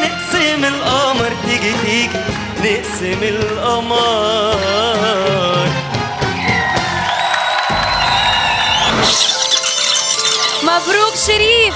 نقسم القمر تيجي تيجي نقسم القمر مبروك شريف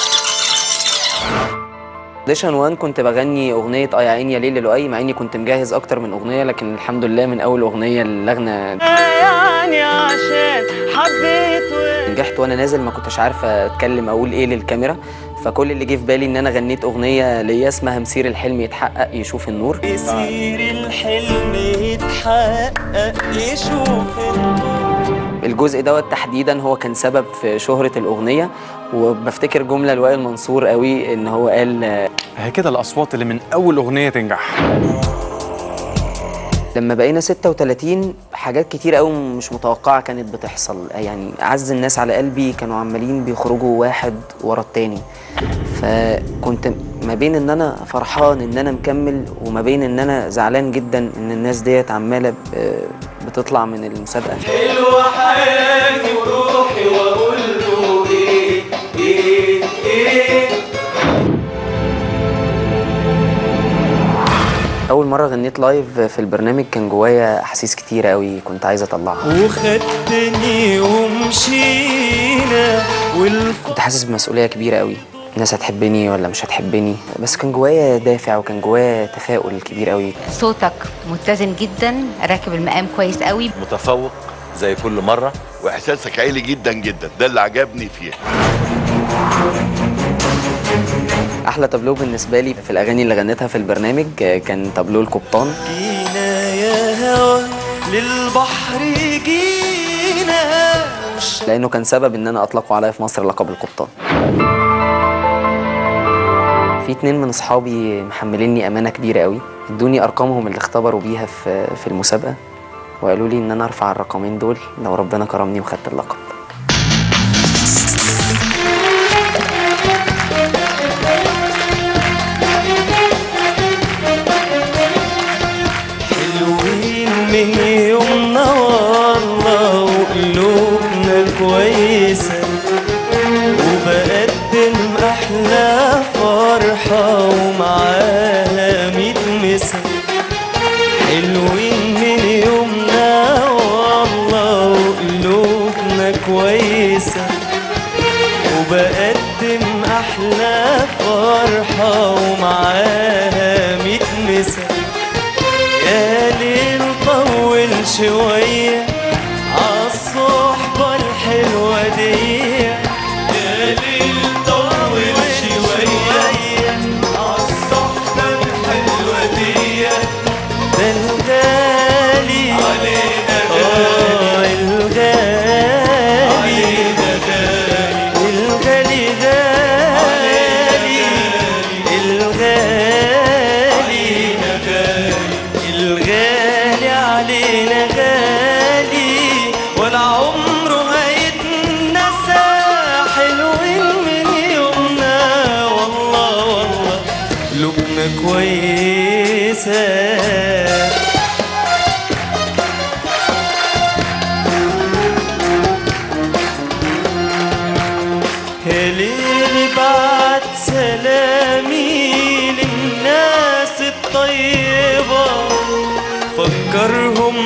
ديشن 1 كنت بغني اغنيه اه يا عيني يا ليل لؤي مع اني كنت مجهز اكتر من اغنيه لكن الحمد لله من اول اغنيه اللجنه يعني عشان حبيت و- نجحت وانا نازل ما كنتش عارفه اتكلم اقول ايه للكاميرا فكل اللي جه في بالي ان انا غنيت اغنيه ليا اسمها مسير الحلم يتحقق يشوف النور يصير الحلم يتحقق يشوف النور الجزء دوت تحديدا هو كان سبب في شهره الاغنيه وبفتكر جمله لوائل منصور قوي ان هو قال آه، هي كده الاصوات اللي من اول اغنيه تنجح لما بقينا 36 حاجات كتير قوي مش متوقعة كانت بتحصل يعني أعز الناس على قلبي كانوا عمالين بيخرجوا واحد ورا التاني فكنت ما بين ان انا فرحان ان انا مكمل وما بين ان انا زعلان جدا ان الناس ديت عمالة ب- بتطلع من المسابقة حلوة حياتي وروحي واقول له ايه ايه ايه أول مرة غنيت لايف في البرنامج كان جوايا أحاسيس كتيرة قوي كنت عايز أطلعها وخدتني ومشينا والف كنت حاسس بمسؤولية كبيرة قوي الناس هتحبني ولا مش هتحبني بس كان جوايا دافع وكان جوايا تفاؤل كبير قوي صوتك متزن جدا راكب المقام كويس قوي متفوق زي كل مرة وإحساسك عالي جدا جدا ده اللي عجبني فيه احلى تابلو بالنسبه لي في الاغاني اللي غنيتها في البرنامج آه، كان تابلو القبطان جينا يا هوا للبحر جينا وش لانه كان سبب ان انا اطلقوا عليا في مصر لقب القبطان في اتنين من اصحابي محمليني امانه كبيره قوي ادوني ارقامهم اللي اختبروا بيها في في المسابقه وقالوا لي ان انا ارفع الرقمين دول لو ربنا كرمني وخدت اللقب حلوين من يومنا والله وقلوبنا كويسة وبقدم أحلى فرحة ومعاها ميت مسا حلوين من يومنا والله وقلوبنا كويسة وبقدم أحلى فرحة ومعاها ميت مسا يا ليل طول شوية عالصحبة الحلوة دي يا ليل طول شوية عالصحبة الحلوة دي ده الغالي علينا غالي الغالي علينا غالي الغالي غالي الغالي الغالي علينا غالي ولا عمره هيتنسى حلوين من يومنا والله والله قلوبنا كويسه يا ليل بعت سلامي للناس الطيبة فكرهم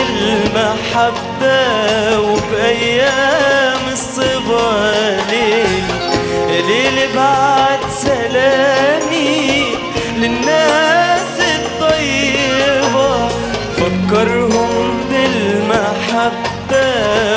بالمحبة وبأيام الصبا ليل يا ليل بعت سلامي للناس الطيبة فكرهم بالمحبة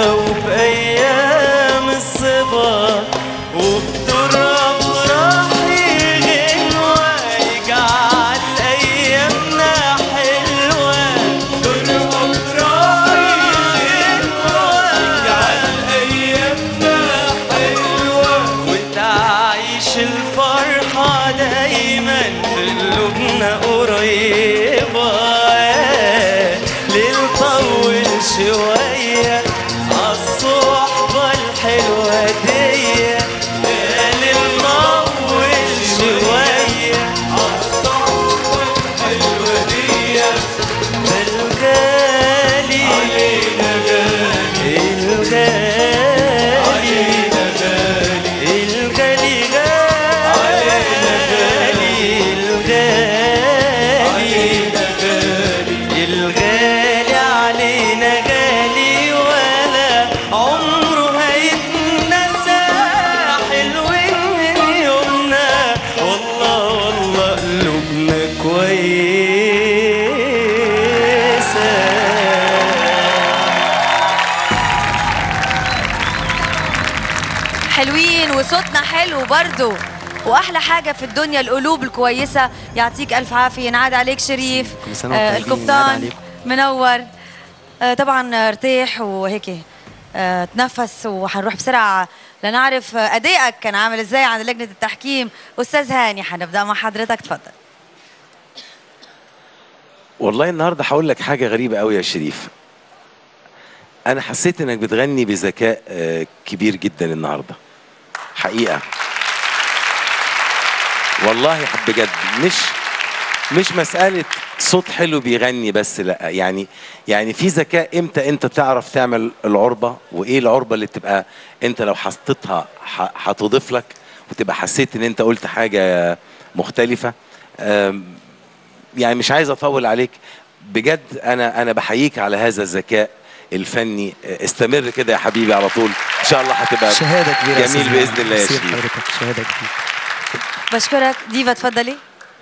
وبأيام الصبا وبتراب راحي غنوة يجعل أيامنا حلوة تراب راحي غنوة يجعل أيامنا حلوة وتعيش الفرحة دايما في قلوبنا قريبة ليل طول شوية عالصحبة الحلوة دي ليل طول شوية عالصحبة الحلوة دي ده الغالي علينا غالي الغالي علينا غالي الغالي غالي علينا غالي برضو واحلى حاجه في الدنيا القلوب الكويسه يعطيك الف عافيه ينعاد عليك شريف كل سنة وانتم آه طيبين، ينعاد القبطان عليكم. منور آه طبعا ارتاح وهيك آه تنفس وحنروح بسرعه لنعرف آه، ادائك كان عامل ازاي عند لجنه التحكيم استاذ هاني حنبدا مع حضرتك تفضل والله النهارده هقول لك حاجه غريبه قوي يا شريف انا حسيت انك بتغني بذكاء آه، كبير جدا النهارده حقيقه والله بجد مش مش مساله صوت حلو بيغني بس لا يعني يعني في ذكاء امتى انت تعرف تعمل العربه وايه العربه اللي تبقى انت لو حطيتها ح- هتضيف لك وتبقى حسيت ان انت قلت حاجه مختلفه آم، يعني مش عايز اطول عليك بجد انا انا بحييك على هذا الذكاء الفني استمر كده يا حبيبي على طول ان شاء الله هتبقى شهاده كبيره يا جميل أستاذ باذن الله يا ميرسي شريف لحضرتك، شهاده كبيره بشكرك ديفا تفضلي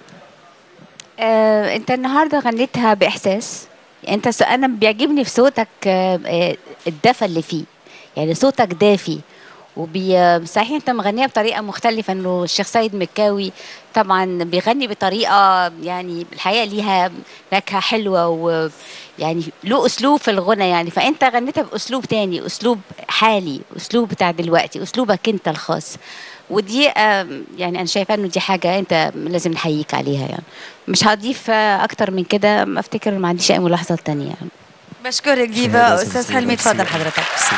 آه، انت النهارده غنيتها باحساس انت س... انا بيعجبني في صوتك آه، آه، الدفى اللي فيه يعني صوتك دافي وبي آه، صحيح انت مغنيها بطريقه مختلفه انه الشيخ سيد مكاوي طبعا بيغني بطريقه يعني الحقيقه ليها نكهه حلوه ويعني له اسلوب في الغنى يعني فانت غنيتها باسلوب تاني اسلوب حالي اسلوب بتاع دلوقتي اسلوبك انت الخاص ودي آم، يعني انا شايفه انه دي حاجه انت لازم نحييك عليها يعني مش هضيف آه، اكتر من كده ما افتكر ما عنديش اي ملاحظه تانية يعني. بشكرك شهادة ديفا يا استاذ أستاذ حلمي ميرسي. تفضل حضرتك ميرسي.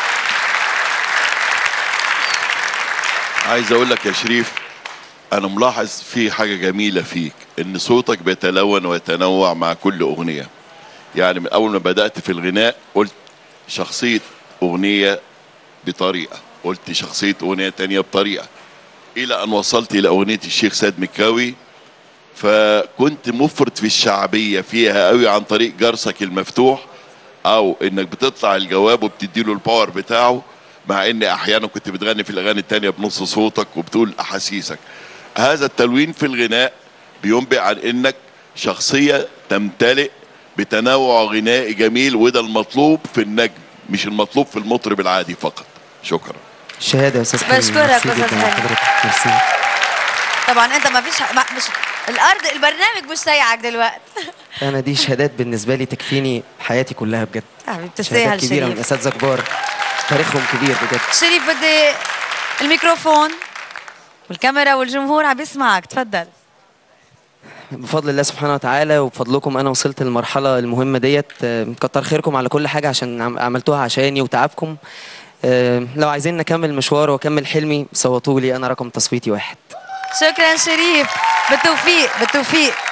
عايز اقول لك يا شريف انا ملاحظ في حاجه جميله فيك ان صوتك بيتلون ويتنوع مع كل اغنيه يعني من اول ما بدات في الغناء قلت شخصيه اغنيه بطريقه قلت شخصيه اغنيه تانية بطريقه الى ان وصلت الى اغنيه الشيخ سيد مكاوي فكنت مفرط في الشعبيه فيها قوي عن طريق جرسك المفتوح او انك بتطلع الجواب وبتديله الباور بتاعه مع ان احيانا كنت بتغني في الاغاني التانية بنص صوتك وبتقول احاسيسك هذا التلوين في الغناء بينبئ عن انك شخصية تمتلئ بتنوع غنائي جميل وده المطلوب في النجم مش المطلوب في المطرب العادي فقط شكرا شهاده يا استاذ حلمي بشكرك ميرسي أستاذ جداً حلمي. لحضرتك. ميرسي طبعا انت ما فيش ما مش الارض البرنامج مش سايعك دلوقتي انا دي شهادات بالنسبه لي تكفيني حياتي كلها بجد حبيبي تستاهل شهادات كبيره من شريف اساتذه كبار تاريخهم كبير بجد شريف بدي الميكروفون والكاميرا والجمهور عم بيسمعك تفضل بفضل الله سبحانه وتعالى وبفضلكم انا وصلت للمرحله المهمه ديت آه، كتر خيركم على كل حاجه عشان عم- عملتوها عشاني وتعبكم آه، لو عايزين نكمل مشوار واكمل حلمي صوتوا لي انا رقم تصويتي واحد شكرا شريف بالتوفيق بالتوفيق